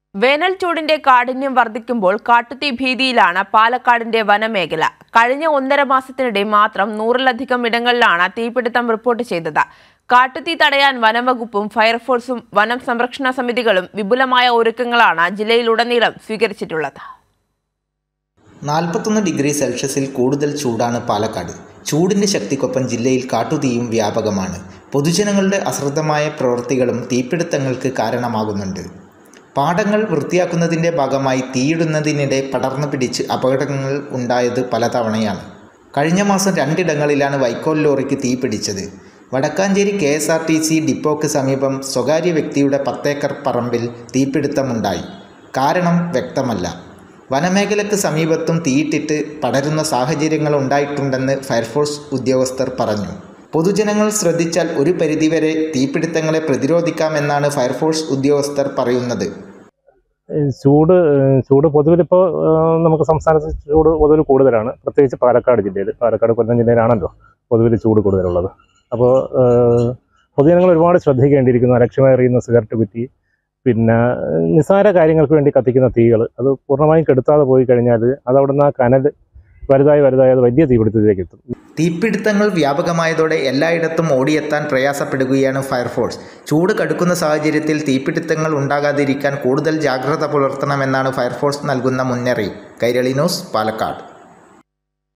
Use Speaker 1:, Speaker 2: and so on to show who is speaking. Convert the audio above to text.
Speaker 1: വേനൽ ചൂടിന്റെ കാഠിന്യം വർദ്ധിക്കുമ്പോൾ കാട്ടുതീ ഭീതിയിലാണ് പാലക്കാടിന്റെ വനമേഖല കഴിഞ്ഞ ഒന്നര മാസത്തിനിടെ മാത്രം നൂറിലധികം ഇടങ്ങളിലാണ് തീപിടുത്തം റിപ്പോർട്ട് ചെയ്തത് കാട്ടുതീ തടയാൻ വനംവകുപ്പും ഫയർഫോഴ്സും വനം സംരക്ഷണ സമിതികളും വിപുലമായ ഒരുക്കങ്ങളാണ് ജില്ലയിലുടനീളം സ്വീകരിച്ചിട്ടുള്ളത്
Speaker 2: നാൽപ്പത്തൊന്ന് ഡിഗ്രി സെൽഷ്യസിൽ കൂടുതൽ ചൂടാണ് പാലക്കാട് ചൂടിൻ്റെ ശക്തിക്കൊപ്പം ജില്ലയിൽ കാട്ടുതീയും വ്യാപകമാണ് പൊതുജനങ്ങളുടെ അശ്രദ്ധമായ പ്രവൃത്തികളും തീപിടുത്തങ്ങൾക്ക് കാരണമാകുന്നുണ്ട് പാടങ്ങൾ വൃത്തിയാക്കുന്നതിൻ്റെ ഭാഗമായി തീയിടുന്നതിനിടെ പടർന്നു പിടിച്ച് അപകടങ്ങൾ ഉണ്ടായത് പലതവണയാണ് കഴിഞ്ഞ മാസം രണ്ടിടങ്ങളിലാണ് വൈക്കോൽ ലോറിക്ക് തീ പിടിച്ചത് Vadakkanchery K S R T C ഡിപ്പോക്ക് സമീപം സ്വകാര്യ വ്യക്തിയുടെ പത്തേക്കർ പറമ്പിൽ തീപിടുത്തമുണ്ടായി കാരണം വ്യക്തമല്ല വനമേഖലയ്ക്ക് സമീപത്തും തീയിട്ടിട്ട് പടരുന്ന സാഹചര്യങ്ങൾ ഉണ്ടായിട്ടുണ്ടെന്ന് ഫയർഫോഴ്സ് ഉദ്യോഗസ്ഥർ പറഞ്ഞു പൊതുജനങ്ങൾ ശ്രദ്ധിച്ചാൽ ഒരു പരിധിവരെ തീപിടുത്തങ്ങളെ പ്രതിരോധിക്കാമെന്നാണ് ഫയർഫോഴ്സ് ഉദ്യോഗസ്ഥർ പറയുന്നത്
Speaker 3: ഈ ചൂട് ഏഹ് ചൂട് പൊതുവിലിപ്പോൾ നമുക്ക് സംസ്ഥാനത്ത് ചൂട് പൊതുവിൽ കൂടുതലാണ് പ്രത്യേകിച്ച് പാലക്കാട് ജില്ലയിൽ പാലക്കാട് കൊല്ലം ജില്ലയിലാണല്ലോ പൊതുവിൽ ചൂട് കൂടുതലുള്ളത് അപ്പോൾ പൊതുജനങ്ങൾ ഒരുപാട് ശ്രദ്ധിക്കേണ്ടിയിരിക്കുന്നു അലക്ഷ്യമായി എറിയുന്ന സിഗരറ്റ് കുറ്റി പിന്നെ ഏഹ് നിസ്സാര കാര്യങ്ങൾക്ക് വേണ്ടി കത്തിക്കുന്ന തീകൾ അത് പൂർണ്ണമായും കെടുത്താതെ പോയി കഴിഞ്ഞാൽ അത് അവിടുന്ന് ആ കനൽ വലുതായി വലുതായി അത് വലിയ തീപിടുത്തത്തിലേക്ക് എത്തും
Speaker 2: തീപിടുത്തങ്ങൾ വ്യാപകമായതോടെ എല്ലായിടത്തും ഓടിയെത്താൻ പ്രയാസപ്പെടുകയാണ് ഫയർഫോഴ്സ് ചൂട് കടുക്കുന്ന സാഹചര്യത്തിൽ തീപിടുത്തങ്ങൾ ഉണ്ടാകാതിരിക്കാൻ കൂടുതൽ ജാഗ്രത പുലർത്തണമെന്നാണ് ഫയർഫോഴ്സ് നൽകുന്ന മുന്നറിയിപ്പ് കൈരളി ന്യൂസ് പാലക്കാട്